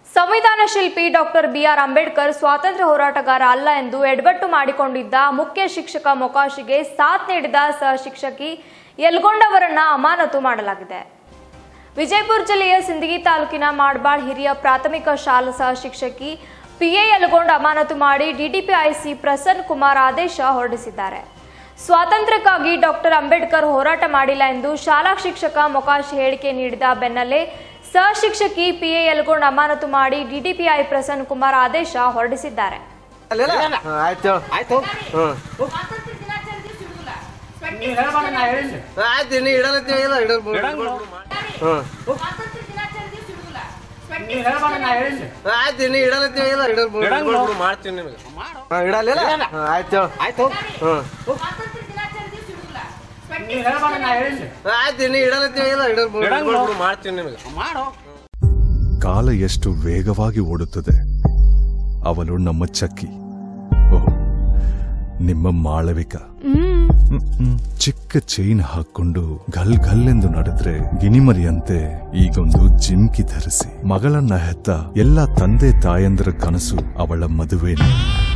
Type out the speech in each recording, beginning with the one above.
ಸಂವಿಧಾನ ಶಿಲ್ಪಿ doctor B R Ambedkar ಸ್ವಾತಂತ್ರ್ಯ ಹೋರಾಟಗಾರ ಅಲ್ಲ ಎಂದು ಎಡವಟ್ಟು ಮಾಡಿಕೊಂಡಿದ್ದ ಮುಖ್ಯ ಶಿಕ್ಷಕ ಮೊಕಾಶಿಗೆ ಸಾಥ್ ನೀಡಿದ ಸಹ ಶಿಕ್ಷಕಿ ಯಲ್ಗೊಂಡವರನ್ನ ಅಮಾನತು ಮಾಡಲಾಗಿದೆ ವಿಜಯಪುರ ಜಿಲ್ಲೆಯ ಸಿಂದಗಿ ತಾಲೂಕಿನ ಮಾಡ್ಬಾಳ್ ಹಿರಿಯ ಪ್ರಾಥಮಿಕ ಶಾಲಾ ಸಹ ಶಿಕ್ಷಕಿ ಪಿಎ ಯಲಗೊಂಡ ಅಮಾನತು ಮಾಡಿ ಡಿಡಿಪಿಐಸಿ ಪ್ರಸನ್ನ ಕುಮಾರ್ ಆದೇಶ ಹೊರಡಿಸಿದ್ದಾರೆ ಸ್ವಾತಂತ್ರ್ಯಕ್ಕಾಗಿ ಡಾಕ್ಟರ್ ಅಂಬೇಡ್ಕರ್ ಹೋರಾಟ ಮಾಡಿಲ್ಲ ಎಂದು ಶಾಲಾ ಶಿಕ್ಷಕ ಮೊಕಾಶ್ ಹೇಳಿಕೆ ನೀಡಿದ ಬೆನ್ನಲ್ಲೇ ಸಹ ಶಿಕ್ಷಕಿ ಪಿಎ ಯಲಗೊಂಡ ಅಮಾನತು ಮಾಡಿ ಡಿಡಿಪಿಐ ಪ್ರಸನ್ನ ಕುಮಾರ್ ಆದೇಶ ಹೊರಡಿಸಿದ್ದಾರೆ ಅಲ್ಲೆಲ್ಲ? ಹಾ, ಆಯ್ತು ಆಯ್ತು ಹ್ಮ್ ಸ್ವಾತಂತ್ರ್ಯ ದಿನಾಚರಣೆ ದಿವಸ ಇಡುದಿಲ್ಲ ನೀವ್ ಹೇಳ್ಬೇಡ ನಾ ಹೇಳಿನಿ ಹಾ, ಆಯ್ತು ಇನ್ನು ಇಡಲತ್ತೀವಿ ಇಲ್ಲ ಇಡಲ್ ಬಿಡು. ಇಡಂಗಿಲ್ಲ. ಹ್ಮ್ ಸ್ವಾತಂತ್ರ್ಯ ದಿನಾಚರಣೆ ದಿವಸ ಇಡುದಿಲ್ಲ ನೀವ್ ಹೇಳ್ಬೇಡ ನಾ ಹೇಳಿನಿ ಹಾ, ಆಯ್ತು ಇನ್ನು ಇಡಲತ್ತೀವಿ ಇಲ್ಲ ಇಡಲ್ ಬಿಡು. ಇಡಂಗಿಲ್ಲ. ಬಿಡು, ಮಾಡ್ತೀನಿ ನಿನಗೆ ಮಾಡು ಹಾ, ಇಡಲಿಲ್ಲ ಇಡಲ್ಲ. ಹಾ, ಆಯ್ತು ಆಯ್ತು ಹ್ಮ್ ಸ್ವಾತಂತ್ರ್ಯ ದಿನಾಚರಣೆ ದಿವಸ ಇಡುದಿಲ್ಲ ನೀವ್ ಹೇಳ್ಬೇಡ ನಾ ಹೇಳಿನಿ ಹಾ, ಆಯ್ತು ಇನ್ನು ಇಡಲತ್ತೀವಿ ಇಲ್ಲ ಇಡಲ್ ಬಿಡು. ಇಡಂಗಿಲ್ಲ. ಬಿಡು, ಮಾಡ್ತೀನಿ ನಿನಗೆ ಮಾಡು ಕಾಲ ಎಷ್ಟು ವೇಗವಾಗಿ ಓಡುತ್ತದೆ ಅವಳು ನಮ್ಮ ಚಕ್ಕಿ ಓಹ್ ನಿಮ್ಮ ಮಾಳವಿಕ ಹ್ಮ್, ಹ್ಮ್. ಚಿಕ್ಕ ಚೈನ್ ಹಾಕೊಂಡು ಘಲ್ ಘಲ್ಲೆಂದು ನಡೆದ್ರೆ ಗಿನಿಮರಿಯಂತೆ ಈಗೊಂದು ಜಿಮ್ಕಿ ಧರಿಸಿ ಮಗಳನ್ನ ಹೆತ್ತ ಎಲ್ಲ ತಂದೆ ತಾಯಂದರ ಕನಸು ಅವಳ ಮದುವೆನೇ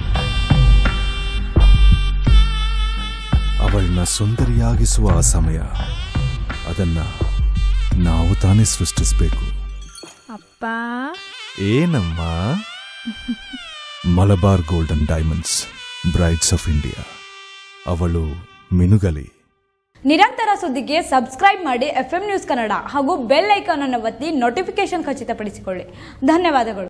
ಅವಳನ್ನ ಸುಂದರಿಯಾಗಿಸುವ ಆ ಸಮಯ ಅದನ್ನ ನಾವು ತಾನೇ ಸೃಷ್ಟಿಸಬೇಕು ಅಪ್ಪ ಏನಮ್ಮ Malabar golden diamonds brides of India ಅವಳು ಮಿನುಗಲಿ ನಿರಂತರ ಸುದ್ದಿಗೆ ಸಬ್ಸ್ಕ್ರೈಬ್ ಮಾಡಿ ಎಫ್ ನ್ಯೂಸ್ ಕನ್ನಡ ಹಾಗೂ ಬೆಲ್ ಐಕಾನ್ ಅನ್ನು ಒತ್ತಿ ನೋಟಿಫಿಕೇಶನ್ ಖಚಿತಪಡಿಸಿಕೊಳ್ಳಿ ಧನ್ಯವಾದಗಳು